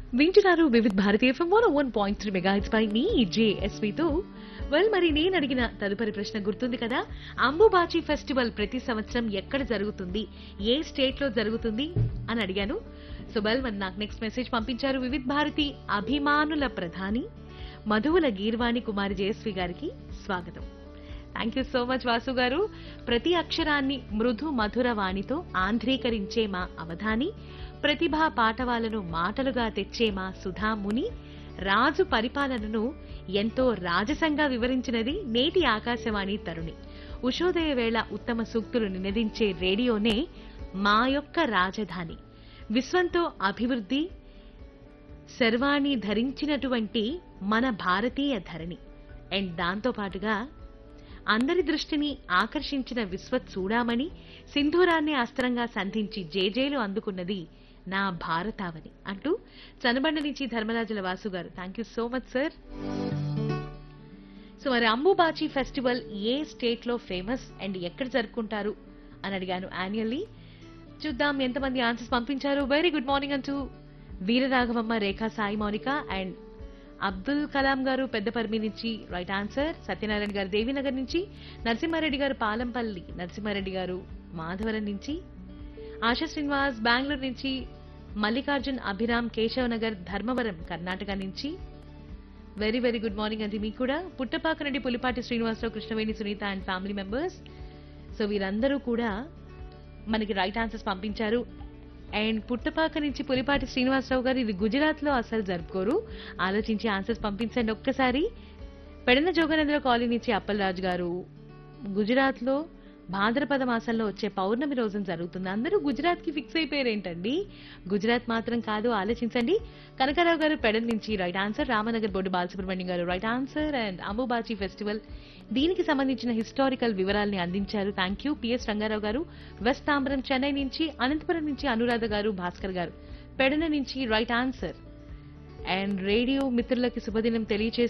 వింటున్నారు వివిధ్ భారతీయ FM one one point three mega hits పై మీ జేఎస్వితో వెల్ మరి నేను అడిగిన తదుపరి ప్రశ్న గుర్తుంది కదా అంబుబాచి ఫెస్టివల్ ప్రతి సంవత్సరం ఎక్కడ జరుగుతుంది ఏ స్టేట్ లో జరుగుతుంది అని అడిగాను సో వెల్ మరి నాకు నెక్స్ట్ మెసేజ్ పంపించారు వివిధ్ భారతి అభిమానుల ప్రధాని మధువుల గీర్వాణి కుమారి జయశ్రీ గారికి స్వాగతం thank you so much Vasu గారు ప్రతి అక్షరాన్ని మృదు మధుర వాణితో ఆంధ్రీకరించే మా అవధాని ప్రతిభా పాఠవాలను మాటలుగా తెచ్చే మా సుధాముని రాజు పరిపాలనను ఎంతో రాజసంగా వివరించినది నేటి ఆకాశవాణి తరుణి ఉషోదయ వేళ ఉత్తమ సూక్తులు నినదించే రేడియోనే మా యొక్క రాజధాని విశ్వంతో అభివృద్ధి శర్వాణి ధరించినటువంటి మన భారతీయ ధరణి అండ్ దాంతో పాటుగా అందరి దృష్టిని ఆకర్షించిన విశ్వత్ చూడామని సింధూరాన్ని అస్త్రంగా సంధించి జేజేలు అందుకున్నది నా భారతావని అంటూ చనబండ నుంచి ధర్మరాజుల వాసు గారు thank you so much sir so మరి అంబుబాచి ఫెస్టివల్ ఏ స్టేట్ లో ఫేమస్ అండ్ ఎక్కడ జరుపుకుంటారు అని అడిగాను యాన్యువల్లీ చూద్దాం ఎంతమంది ఆన్సర్స్ పంపించారు వెరీ గుడ్ మార్నింగ్ అంటూ వీరరాఘవమ్మ రేఖా సాయి మౌనిక అండ్ అబ్దుల్ కలాం గారు పెద్దపర్మి నుంచి రైట్ ఆన్సర్ సత్యనారాయణ గారు దేవీనగర్ నుంచి నరసింహారెడ్డి గారు పాలంపల్లి నరసింహారెడ్డి గారు మాధవరం నుంచి ఆశా శ్రీనివాస్ బెంగళూరు నుంచి మల్లికార్జున్ అభిరామ్ కేశవ్ నగర్ ధర్మవరం కర్ణాటక నుంచి వెరీ వెరీ గుడ్ మార్నింగ్ అండి మీకు కూడా పుట్టపాక నుండి Pulipati Srinivasarao Krishnaveni Sunitha and family members so వీరందరూ కూడా మనకి రైట్ ఆన్సర్స్ పంపించారు అండ్ పుట్టపాక నుంచి పులిపాటి శ్రీనివాసరావు గారు ఇది గుజరాత్ లో అసలు జరుపుకోరు ఆలోచించి ఆన్సర్స్ పంపించండి ఒక్కసారి పెడన జోగనేంద్ర కాలనీ నుంచి అప్పలరాజు గారు గుజరాత్ లో భాద్రపద మాసంలో వచ్చే పౌర్ణమి రోజున జరుగుతుంది అందరూ గుజరాత్ కి ఫిక్స్ అయిపోయారు ఏంటండి గుజరాత్ మాత్రం కాదు ఆలోచించండి కనకారావు గారు పెడన్ నుంచి right answer Ramanagar board Balasubrahmanyam గారు right answer and Ambubachi festival దీనికి సంబంధించిన హిస్టారికల్ వివరాల్ని అందించారు థ్యాంక్ యూ పిఎస్ రంగారావు గారు వెస్ట్ తాంబరం చెన్నై నుంచి అనంతపురం నుంచి అనురాధ గారు భాస్కర్ గారు పెడన నుంచి రైట్ ఆన్సర్ అండ్ రేడియో మిత్రులకి శుభదినం తెలియచేసి